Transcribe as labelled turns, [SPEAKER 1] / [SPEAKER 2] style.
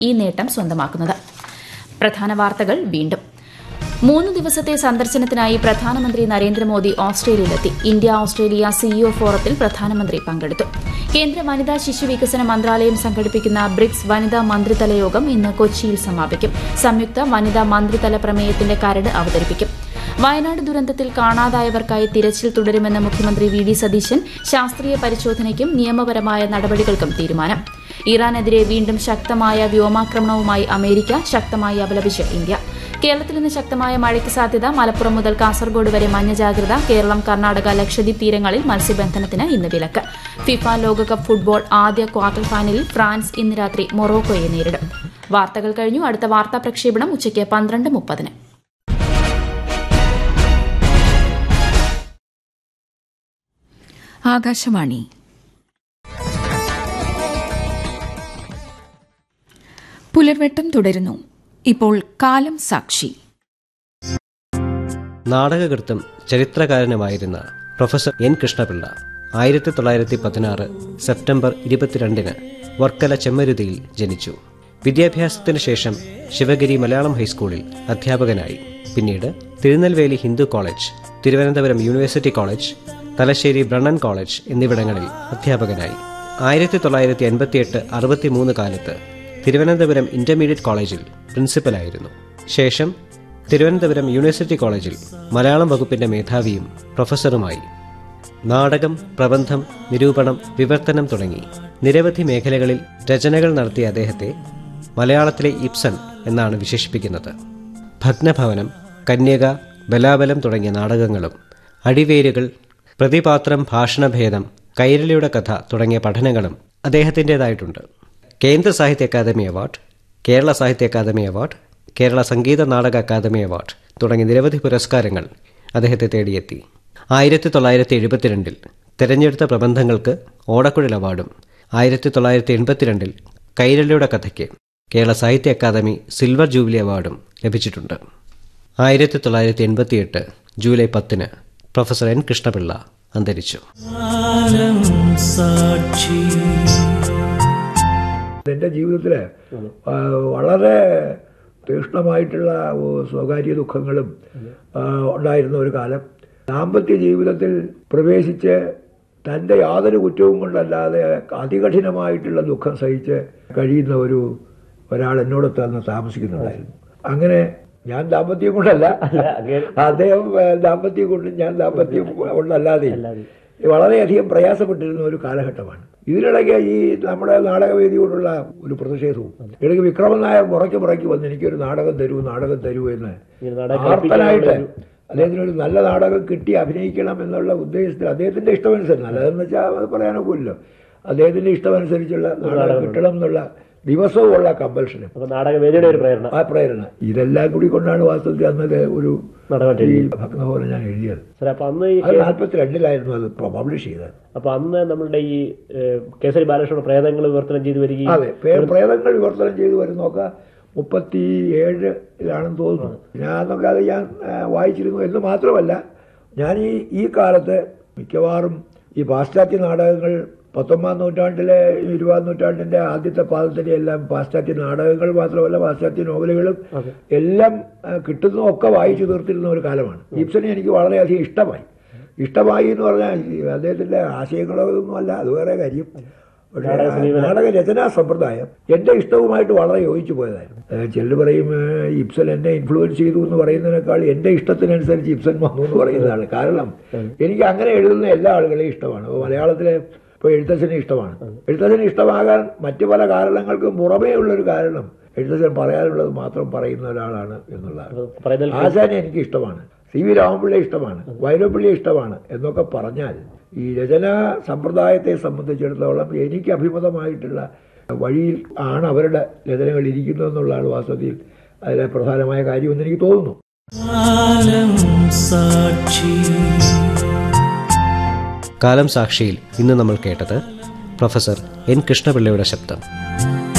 [SPEAKER 1] ഈ നേട്ടം സ്വന്തമാക്കുന്നത് പ്രധാന വാർത്തകൾ വീണ്ടും മൂന്ന് ദിവസത്തെ സന്ദർശനത്തിനായി പ്രധാനമന്ത്രി നരേന്ദ്രമോദി ഓസ്ട്രേലിയയിലെത്തി ഇന്ത്യ ഓസ്ട്രേലിയ സിഇഒ ഫോറത്തിൽ പ്രധാനമന്ത്രി പങ്കെടുത്തു കേന്ദ്ര വനിതാ ശിശു വികസന മന്ത്രാലയം സംഘടിപ്പിക്കുന്ന ബ്രിക്സ് വനിതാ മന്ത്രിതല യോഗം ഇന്ന് കൊച്ചിയിൽ സമാപിക്കും സംയുക്ത വനിതാ മന്ത്രിതല പ്രമേയത്തിന്റെ കരട് അവതരിപ്പിക്കും വയനാട് ദുരന്തത്തിൽ കാണാതായവർക്കായി തിരച്ചിൽ തുടരുമെന്ന് മുഖ്യമന്ത്രി വി ഡി സതീശൻ ശാസ്ത്രീയ പരിശോധനയ്ക്കും നിയമപരമായ നടപടികൾക്കും തീരുമാനം ഇറാനെതിരെ വീണ്ടും ശക്തമായ വ്യോമാക്രമണവുമായി അമേരിക്ക ശക്തമായി അപലപിച്ച് ഇന്ത്യ കേരളത്തിൽ ഇന്ന് ശക്തമായ മഴയ്ക്ക് സാധ്യത മലപ്പുറം മുതൽ കാസർഗോഡ് വരെ മഞ്ഞ ജാഗ്രത കേരളം കർണാടക ലക്ഷദ്വീപ് തീരങ്ങളിൽ മത്സ്യബന്ധനത്തിന് ഇന്ന് വിലക്ക് ഫിഫ ലോകകപ്പ് ഫുട്ബോൾ ആദ്യ ക്വാർട്ടർ ഫൈനലിൽ ഫ്രാൻസ് ഇന്ന് രാത്രി മൊറോക്കോയെ നേരിടും വാർത്തകൾ കഴിഞ്ഞു അടുത്ത വാർത്താ പ്രക്ഷേപണം ഉച്ചയ്ക്ക് പന്ത്രണ്ട് മുപ്പതിന്
[SPEAKER 2] ആകാശവാണി പുലർവെട്ടം തുടരുന്നു ഇപ്പോൾ കാലം സാക്ഷി
[SPEAKER 3] നാടകകൃത്തും ചരിത്രകാരനുമായിരുന്ന പ്രൊഫസർ എൻ കൃഷ്ണപിള്ള ആയിരത്തി തൊള്ളായിരത്തി പതിനാറ് സെപ്റ്റംബർ ഇരുപത്തിരണ്ടിന് വർക്കല ചെമ്മരുതിയിൽ ജനിച്ചു വിദ്യാഭ്യാസത്തിന് ശേഷം ശിവഗിരി മലയാളം ഹൈസ്കൂളിൽ അധ്യാപകനായി പിന്നീട് Tirunelveli Hindu college Thiruvananthapuram university college Thalassery Brennan college എന്നിവിടങ്ങളിൽ അധ്യാപകനായി ആയിരത്തി തൊള്ളായിരത്തി എൺപത്തിയെട്ട് അറുപത്തിമൂന്ന് കാലത്ത് തിരുവനന്തപുരം ഇന്റർമീഡിയറ്റ് കോളേജിൽ പ്രിൻസിപ്പലായിരുന്നു ശേഷം തിരുവനന്തപുരം യൂണിവേഴ്സിറ്റി കോളേജിൽ മലയാളം വകുപ്പിന്റെ മേധാവിയും പ്രൊഫസറുമായി നാടകം പ്രബന്ധം നിരൂപണം വിവർത്തനം തുടങ്ങി നിരവധി മേഖലകളിൽ രചനകൾ നടത്തിയ അദ്ദേഹത്തെ മലയാളത്തിലെ ഇബ്സൺ എന്നാണ് വിശേഷിപ്പിക്കുന്നത് ഭഗ്നഭവനം കന്യക ബലാബലം തുടങ്ങിയ നാടകങ്ങളും അടിവേരുകൾ പ്രതിപാത്രം ഭാഷണഭേദം കൈരളിയുടെ കഥ തുടങ്ങിയ പഠനങ്ങളും അദ്ദേഹത്തിൻ്റെതായിട്ടുണ്ട് കേന്ദ്ര സാഹിത്യ അക്കാദമി അവാർഡ് കേരള സാഹിത്യ അക്കാദമി അവാർഡ് കേരള സംഗീത നാടക അക്കാദമി അവാർഡ് തുടങ്ങിയ നിരവധി പുരസ്കാരങ്ങൾ അദ്ദേഹത്തെ തേടിയെത്തി ആയിരത്തി തൊള്ളായിരത്തി എഴുപത്തിരണ്ടിൽ തിരഞ്ഞെടുത്ത പ്രബന്ധങ്ങൾക്ക് ഓടക്കുഴൽ അവാർഡും ആയിരത്തി തൊള്ളായിരത്തി എൺപത്തിരണ്ടിൽ കൈരളിയുടെ കഥയ്ക്ക് കേരള സാഹിത്യ അക്കാദമി സിൽവർ ജൂബിലി അവാർഡും ലഭിച്ചിട്ടുണ്ട് ആയിരത്തി തൊള്ളായിരത്തി എൺപത്തിയെട്ട് ജൂലൈ പത്തിന് പ്രൊഫസർ എൻ കൃഷ്ണപിള്ള അന്തരിച്ചു
[SPEAKER 4] എൻ്റെ ജീവിതത്തിൽ വളരെ തീക്ഷ്ണമായിട്ടുള്ള ഓ, സ്വകാര്യ ദുഃഖങ്ങളും ആ, ഉണ്ടായിരുന്ന ഒരു കാലം ദാമ്പത്യ ജീവിതത്തിൽ പ്രവേശിച്ച് തൻ്റെ യാതൊരു കുറ്റവും കൊണ്ടല്ലാതെ അതികഠിനമായിട്ടുള്ള ദുഃഖം സഹിച്ച് കഴിയുന്ന ഒരു ഒരാൾ എന്നോടൊത്ത് അന്ന് താമസിക്കുന്നുണ്ടായിരുന്നു അങ്ങനെ ഞാൻ ദാമ്പത്യം കൊണ്ടല്ല അദ്ദേഹം ഏ, ദാമ്പത്യം കൊണ്ടും ഞാൻ ദാമ്പത്യം കൊണ്ടല്ലാതെ വളരെയധികം പ്രയാസപ്പെട്ടിരുന്ന ഒരു കാലഘട്ടമാണ് ഇതിനിടയ്ക്ക് ഈ നമ്മുടെ നാടകവേദിയോടുള്ള ഒരു പ്രതിഷേധവും ഇടയ്ക്ക് വിക്രമൻ നായർ മുറയ്ക്ക് മുറയ്ക്ക് വന്ന് എനിക്കൊരു നാടകം തരൂ നാടകം തരൂ എന്ന് ആർത്തനായിട്ട് അദ്ദേഹത്തിന് ഒരു നല്ല നാടകം കിട്ടി അഭിനയിക്കണം എന്നുള്ള ഉദ്ദേശത്തിൽ അദ്ദേഹത്തിന്റെ ഇഷ്ടമനുസരിച്ച് നല്ലതെന്ന് വെച്ചാൽ അത് പറയാനൊക്കില്ലല്ലോ അദ്ദേഹത്തിന്റെ ഇഷ്ടമനുസരിച്ചുള്ള നാടകം കിട്ടണം എന്നുള്ള ദിവസവും ഉള്ള കമ്പൽഷനും
[SPEAKER 5] അപ്പൊ നാടകവേദിയുടെ ഒരു പ്രേരണ
[SPEAKER 4] ആ പ്രേരണ ഇതെല്ലാം കൂടി കൊണ്ടാണ് വാസ്തവത്തിൽ അന്നത് ഒരു
[SPEAKER 5] നാടകം
[SPEAKER 4] ഈ ഭഗ്നഭവനം ഞാൻ എഴുതിയത്
[SPEAKER 5] സാർ അപ്പൊ അന്ന് ഈ
[SPEAKER 4] അത് നാൽപ്പത്തി രണ്ടിലായിരുന്നു അത് പബ്ലിഷ് ചെയ്തത്
[SPEAKER 5] അപ്പൊ അന്ന് നമ്മളുടെ ഈ ഏഹ്, കേസരി ബാലകൃഷ്ണ പ്രേതങ്ങൾ വിവർത്തനം ചെയ്തു വരികയും
[SPEAKER 4] അതെ പേ- പ്രേതങ്ങൾ വിവർത്തനം ചെയ്തു വരുന്നൊക്കെ മുപ്പത്തി ഏഴിലാണെന്ന് തോന്നുന്നു ഞാൻ അന്നൊക്കെ അത് ഞാൻ ആ, വായിച്ചിരുന്നു എന്ന് മാത്രമല്ല ഞാൻ ഈ ഈ കാലത്ത് മിക്കവാറും ഈ പാശ്ചാത്യ നാടകങ്ങൾ പത്തൊമ്പതാം നൂറ്റാണ്ടിലെ ഇരുപതാം നൂറ്റാണ്ടിന്റെ ആദ്യത്തെ പാദത്തിലെ എല്ലാം പാശ്ചാത്യ നാടകങ്ങൾ മാത്രമല്ല പാശ്ചാത്യ നോവലുകളും എല്ലാം ആ, കിട്ടുന്നതൊക്കെ വായിച്ചു തീർത്തിരുന്ന ഒരു കാലമാണ് ഗിബ്സനെ എനിക്ക് വളരെയധികം ഇഷ്ടമായി ഇഷ്ടമായി എന്ന് പറഞ്ഞാൽ ഈ അദ്ദേഹത്തിന്റെ ആശയങ്ങളോ ഒന്നും അല്ല അത് വേറെ കാര്യം പക്ഷേ ആ നാടക രചനാ സമ്പ്രദായം എൻ്റെ ഇഷ്ടവുമായിട്ട് വളരെ യോജിച്ചു പോയതായിരുന്നു ഏഹ് ചിലർ പറയും ഏഹ് ഇബ്സൻ എന്നെ ഇൻഫ്ലുവൻസ് ചെയ്തു എന്ന് പറയുന്നതിനേക്കാൾ എൻ്റെ ഇഷ്ടത്തിനനുസരിച്ച് ഇബ്സൻ വന്നു എന്ന് പറയുന്നതാണ് കാരണം എനിക്ക് അങ്ങനെ എഴുതുന്ന എല്ലാ ആളുകളെയും ഇഷ്ടമാണ് അപ്പോൾ മലയാളത്തിലെ ഇപ്പോൾ എഴുത്തച്ഛനെ ഇഷ്ടമാണ് എഴുത്തച്ഛനെ ഇഷ്ടമാകാൻ മറ്റു പല കാരണങ്ങൾക്കും പുറമേ ഉള്ളൊരു കാരണം എഴുത്തച്ഛൻ പറയാനുള്ളത് മാത്രം പറയുന്ന ഒരാളാണ് എന്നുള്ളതാണ്
[SPEAKER 5] പറയുന്നതിൽ
[SPEAKER 4] ആശാനെ എനിക്ക് ഇഷ്ടമാണ് സി വി രാമപിള്ളയെ ഇഷ്ടമാണ് വൈരപ്പിള്ളിയെ ഇഷ്ടമാണ് എന്നൊക്കെ പറഞ്ഞാൽ ഈ രചനാ സമ്പ്രദായത്തെ സംബന്ധിച്ചിടത്തോളം എനിക്ക് അഭിമതമായിട്ടുള്ള വഴിയിൽ ആണ് അവരുടെ രചനകൾ ഇരിക്കുന്നതെന്നുള്ളതാണ് വാസ്തവത്തിൽ അതിലെ പ്രധാനമായ കാര്യമെന്ന് എനിക്ക് തോന്നുന്നു
[SPEAKER 3] കാലം സാക്ഷിയിൽ ഇന്ന് നമ്മൾ കേട്ടത് പ്രൊഫസർ എൻ കൃഷ്ണപിള്ളയുടെ ശബ്ദം